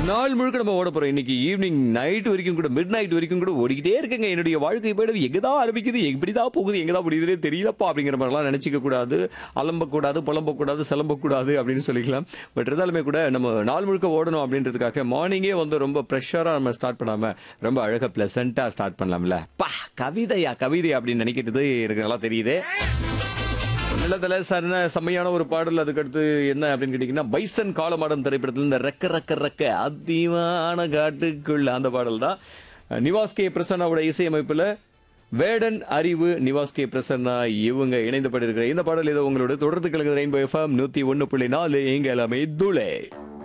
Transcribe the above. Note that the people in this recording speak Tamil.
நாள் முழுக்க நம்ம ஓட போறோம் இன்னைக்கு ஈவினிங் நைட் வரைக்கும் கூட மிட் நைட் வரைக்கும் கூட ஓடிக்கிட்டே இருக்குங்க என்னுடைய வாழ்க்கை போயிடும் எங்கதான் ஆரம்பிக்குது எப்படிதான் போகுது எங்கதான் முடியுதுனே தெரியலப்பா அப்படிங்கிற மாதிரிலாம் நினைச்சிக்க கூடாது அலம்பக்கூடாது புலம்பக்கூடாது சிலம்பக்கூடாது அப்படின்னு சொல்லிக்கலாம் பட் இருந்தாலுமே கூட நம்ம நாள் முழுக்க ஓடணும் அப்படின்றதுக்காக மார்னிங்கே வந்து ரொம்ப ப்ரெஷரா நம்ம ஸ்டார்ட் பண்ணாம ரொம்ப அழகா பிளசண்டா ஸ்டார்ட் பண்ணலாம்ல பா கவிதையா கவிதை அப்படின்னு நினைக்கிறது எனக்கு நல்லா தெரியுது நல்லதுல சரண செம்மையான ஒரு பாடல் அதுக்கடுத்து என்ன அப்படின்னு கேட்டீங்கன்னா பைசன் காலமாடன் திரைப்படத்துல இந்த ரெக்க ரெக்க ரெக்க அதிவான காட்டுக்குள்ள அந்த பாடல் தான் நிவாஸ் கே பிரசன்னாவோட இசையமைப்புல வேடன் அறிவு நிவாஸ் கே பிரசன்னா இவங்க இணைந்து பாடியிருக்கிற இந்த பாடல் ஏதோ உங்களோட தொடர்ந்து கலங்குது ரெயின்போ எஃப்எம் நூத்தி ஒன்னு புள்ளி நாலு எங்க எல்லாமே துளே